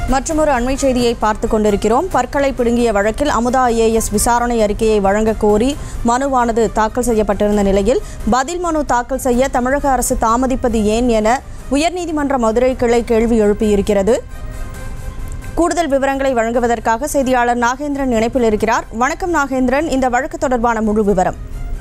மற்றொரு அண்மை செய்தியை பார்த்து கொண்டிருக்கிறோம் பற்களை பிடுங்கிய வழக்கில் அமுதா ஐஏஎஸ் விசாரணை அறிக்கையை வழங்க கோரி மனுவானது தாக்கல் செய்யப்பட்டிருந்த நிலையில் பதில் மனு தாக்கல் செய்ய தமிழக அரசு தாமதிப்பது ஏன் என உயர்நீதிமன்ற மதுரை கிளை கேள்வி எழுப்பியிருக்கிறது கூடுதல் விவரங்களை வழங்குவதற்காக செய்தியாளர் நாகேந்திரன் இணைப்பில் இருக்கிறார் வணக்கம் நாகேந்திரன் இந்த வழக்கு தொடர்பான முழு விவரம்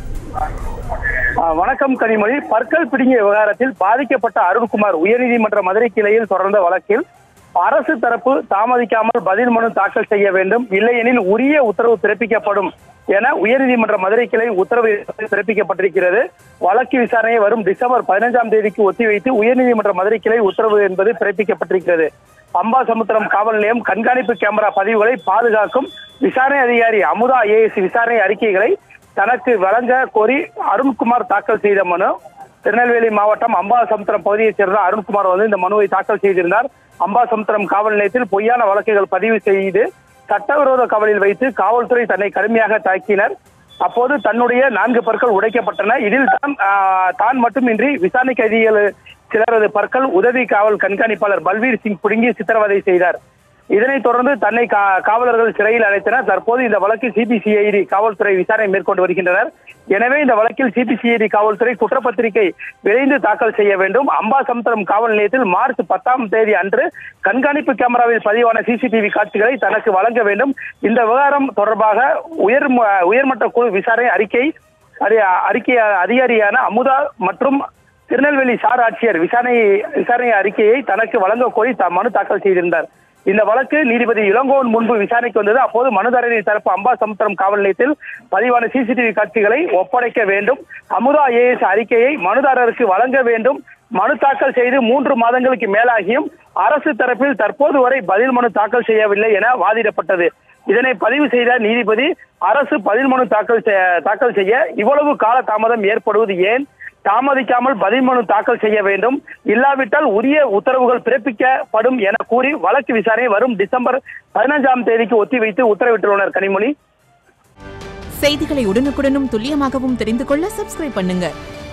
ஆ, வணக்கம் கனிமொழி பற்கள் பிடுங்கிய விவகாரத்தில் பாதிக்கப்பட்ட அருண்குமார் உயர்நீதிமன்ற மதுரை கிளையில் தொடர்ந்த வழக்கில் அரசு தரப்பு தாமதிக்காமல் பதில் மனு தாக்கல் செய்ய வேண்டும் இல்லையெனில் உரிய உத்தரவு பிறப்பிக்கப்படும் என உயர்நீதிமன்ற மதுரை கிளை உத்தரவு பிறப்பிக்கப்பட்டிருக்கிறது வழக்கு விசாரணையை வரும் டிசம்பர் பதினைஞ்சாம் தேதிக்கு ஒத்திவைத்து உயர்நீதிமன்ற மதுரை கிளை உத்தரவு என்பது பிறப்பிக்கப்பட்டிருக்கிறது அம்பாசமுத்திரம் காவல் நிலையம் கண்காணிப்பு கேமரா பதிவுகளை பாதுகாக்கும் விசாரணை அதிகாரி அமுதா ஐஏஎஸ் விசாரணை அறிக்கைகளை தனக்கு வழங்க கோரி அருண்குமார் தாக்கல் செய்த மனு திருநெல்வேலி மாவட்டம் அம்பாசமுத்திரம் பகுதியைச் சேர்ந்த அருண்குமார் வந்து இந்த மனுவை தாக்கல் செய்திருந்தார் அம்பாசமுத்திரம் காவல் நிலையத்தில் பொய்யான வழக்குகள் பதிவு செய்து சட்டவிரோத கவலில் வைத்து காவல்துறை தன்னை கடுமையாக தாக்கினர் அப்போது தன்னுடைய நான்கு பற்கள் உடைக்கப்பட்டன இதில் தான் ஆஹ், தான் மட்டுமின்றி விசாரணை கைதிகள் சிலரது பற்கள் உதவி காவல் கண்காணிப்பாளர் பல்வீர் சிங் புடுங்கி சித்திரவதை செய்தார் இதனைத் தொடர்ந்து தன்னை கா- காவலர்கள் சிறையில் அடைத்தனர் தற்போது இந்த வழக்கில் சிபிசிஐடி காவல்துறை விசாரணை மேற்கொண்டு வருகின்றனர் எனவே இந்த வழக்கில் சிபிசிஐடி காவல்துறை குற்றப்பத்திரிகை விரைந்து தாக்கல் செய்ய வேண்டும் அம்பாசமுத்திரம் காவல் நிலையத்தில் மார்ச் பத்தாம் தேதி அன்று கண்காணிப்பு கேமராவில் பதிவான சிசிடிவி காட்சிகளை தனக்கு வழங்க வேண்டும் இந்த விவகாரம் தொடர்பாக உயர் உயர்மட்ட குழு விசாரணை அறிக்கை அறி- அறிக்கை அதிகாரியான அமுதா மற்றும் திருநெல்வேலி சார் ஆட்சியர் விசாரணை விசாரணை அறிக்கையை தனக்கு வழங்க கோரி த- மனு தாக்கல் செய்திருந்தார் இந்த வழக்கு நீதிபதி இளங்கோவன் முன்பு விசாரணைக்கு வந்தது அப்போது மனுதாரரின் தரப்பு அம்பாசமுத்திரம் காவல் நிலையத்தில் பதிவான சிசிடிவி காட்சிகளை ஒப்படைக்க வேண்டும் அமுதா ஏஎஸ் அறிக்கையை மனுதாரருக்கு வழங்க வேண்டும் மனு தாக்கல் செய்து மூன்று மாதங்களுக்கு மேலாகியும் அரசு தரப்பில் தற்போது வரை பதில் மனு தாக்கல் செய்யவில்லை என வாதிடப்பட்டது இதனை பதிவு செய்த நீதிபதி அரசு பதில் மனு தாக்கல் செய- தாக்கல் செய்ய இவ்வளவு கால தாமதம் ஏற்படுவது ஏன் தாமதிக்காமல் பதில் மனு தாக்கல் செய்ய வேண்டும் இல்லாவிட்டால் உரிய உத்தரவுகள் பிறப்பிக்கப்படும் என கூறி வழக்கு விசாரணை வரும் டிசம்பர் பதினஞ்சாம் தேதிக்கு ஒத்திவைத்து உத்தரவிட்டுள்ளனர் கனிமொழி செய்திகளை உடனுக்குடனும் துல்லியமாகவும் தெரிந்து கொள்ள சப்ஸ்கிரைப் பண்ணுங்க